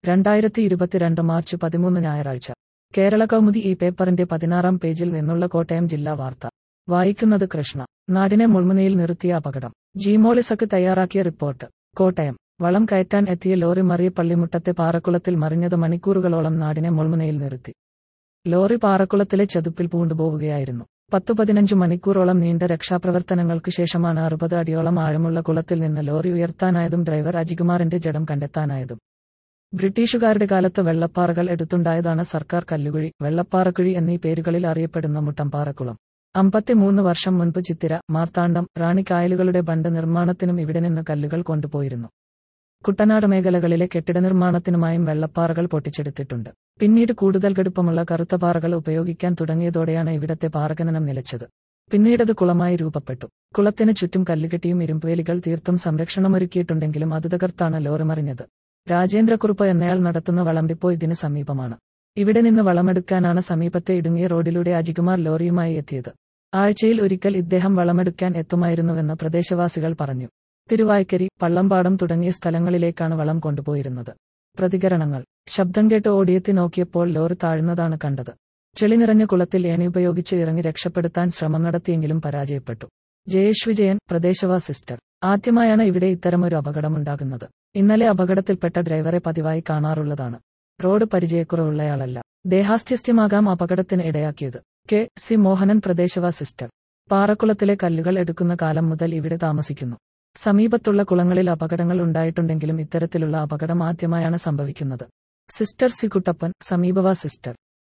രണ്ടായിരത്തി ഇരുപത്തിരണ്ട് മാർച്ച് പതിമൂന്ന് ഞായറാഴ്ച കേരള കൗമുദി ഈ പേപ്പറിന്റെ പതിനാറാം പേജിൽ നിന്നുള്ള കോട്ടയം ജില്ലാ വാർത്ത വായിക്കുന്നത് കൃഷ്ണ നാടിനെ മുൾമുനയിൽ നിർത്തിയ അപകടം ജിമോളിസക്ക് തയ്യാറാക്കിയ റിപ്പോർട്ട് കോട്ടയം വളം കയറ്റാൻ എത്തിയ ലോറി മറിയ പള്ളിമുട്ടത്തെ പാറക്കുളത്തിൽ മറിഞ്ഞത് മണിക്കൂറുകളോളം നാടിനെ മുൾമുനയിൽ നിർത്തി ലോറി പാറക്കുളത്തിലെ ചതുപ്പിൽ പൂണ്ടുപോവുകയായിരുന്നു പത്തു പതിനഞ്ച് മണിക്കൂറോളം നീണ്ട രക്ഷാപ്രവർത്തനങ്ങൾക്ക് ശേഷമാണ് അറുപത് അടിയോളം ആഴമുള്ള കുളത്തിൽ നിന്ന് ലോറി ഉയർത്താനായതും ഡ്രൈവർ അജികുമാറിന്റെ ജഡം കണ്ടെത്താനായതും ബ്രിട്ടീഷുകാരുടെ കാലത്ത് വെള്ളപ്പാറകൾ എടുത്തുണ്ടായതാണ് സർക്കാർ കല്ലുകുഴി വെള്ളപ്പാറക്കുഴി എന്നീ പേരുകളിൽ അറിയപ്പെടുന്ന മുട്ടംപാറക്കുളം അമ്പത്തിമൂന്ന് വർഷം മുൻപ് ചിത്തിര മാർത്താണ്ഡം റാണിക്കായലുകളുടെ ബണ്ട് നിർമ്മാണത്തിനും ഇവിടെ നിന്ന് കല്ലുകൾ കൊണ്ടുപോയിരുന്നു കുട്ടനാട് മേഖലകളിലെ കെട്ടിട നിർമ്മാണത്തിനുമായും വെള്ളപ്പാറകൾ പൊട്ടിച്ചെടുത്തിട്ടുണ്ട് പിന്നീട് കൂടുതൽ കടുപ്പമുള്ള കറുത്ത പാറകൾ ഉപയോഗിക്കാൻ തുടങ്ങിയതോടെയാണ് ഇവിടത്തെ പാറഖനനം നിലച്ചത് പിന്നീടത് കുളമായി രൂപപ്പെട്ടു കുളത്തിന് ചുറ്റും കല്ലുകെട്ടിയും ഇരുമ്പുവേലികൾ തീർത്തും സംരക്ഷണമൊരുക്കിയിട്ടുണ്ടെങ്കിലും അത് തകർത്താണ് ലോറി മറിഞ്ഞത് രാജേന്ദ്രക്കുറുപ്പ് എന്നയാൾ നടത്തുന്ന വളമ്പിപ്പോ ഇതിന് സമീപമാണ് ഇവിടെ നിന്ന് വളമെടുക്കാനാണ് സമീപത്തെ ഇടുങ്ങിയ റോഡിലൂടെ അജികുമാർ ലോറിയുമായി എത്തിയത് ആഴ്ചയിൽ ഒരിക്കൽ ഇദ്ദേഹം വളമെടുക്കാൻ എത്തുമായിരുന്നുവെന്ന് പ്രദേശവാസികൾ പറഞ്ഞു തിരുവായ്ക്കരി പള്ളമ്പാടം തുടങ്ങിയ സ്ഥലങ്ങളിലേക്കാണ് വളം കൊണ്ടുപോയിരുന്നത് പ്രതികരണങ്ങൾ ശബ്ദം കേട്ട് ഓടിയെത്തി നോക്കിയപ്പോൾ ലോറി താഴ്ന്നതാണ് കണ്ടത് ചെളി നിറഞ്ഞ കുളത്തിൽ ഏണി ഉപയോഗിച്ച് ഇറങ്ങി രക്ഷപ്പെടുത്താൻ ശ്രമം നടത്തിയെങ്കിലും പരാജയപ്പെട്ടു ജയേഷ് വിജയൻ പ്രദേശവാ സിസ്റ്റർ ആദ്യമായാണ് ഇവിടെ ഇത്തരമൊരു അപകടമുണ്ടാകുന്നത് ഇന്നലെ അപകടത്തിൽപ്പെട്ട ഡ്രൈവറെ പതിവായി കാണാറുള്ളതാണ് റോഡ് പരിചയക്കുറവുള്ളയാളല്ല ദേഹാസ്ഥ്യസ്ഥ്യമാകാം അപകടത്തിന് ഇടയാക്കിയത് കെ സി മോഹനൻ പ്രദേശവാ സിസ്റ്റർ പാറക്കുളത്തിലെ കല്ലുകൾ എടുക്കുന്ന കാലം മുതൽ ഇവിടെ താമസിക്കുന്നു സമീപത്തുള്ള കുളങ്ങളിൽ അപകടങ്ങൾ ഉണ്ടായിട്ടുണ്ടെങ്കിലും ഇത്തരത്തിലുള്ള അപകടം ആദ്യമായാണ് സംഭവിക്കുന്നത് സിസ്റ്റർ സി കുട്ടപ്പൻ സമീപവാ സിസ്റ്റർ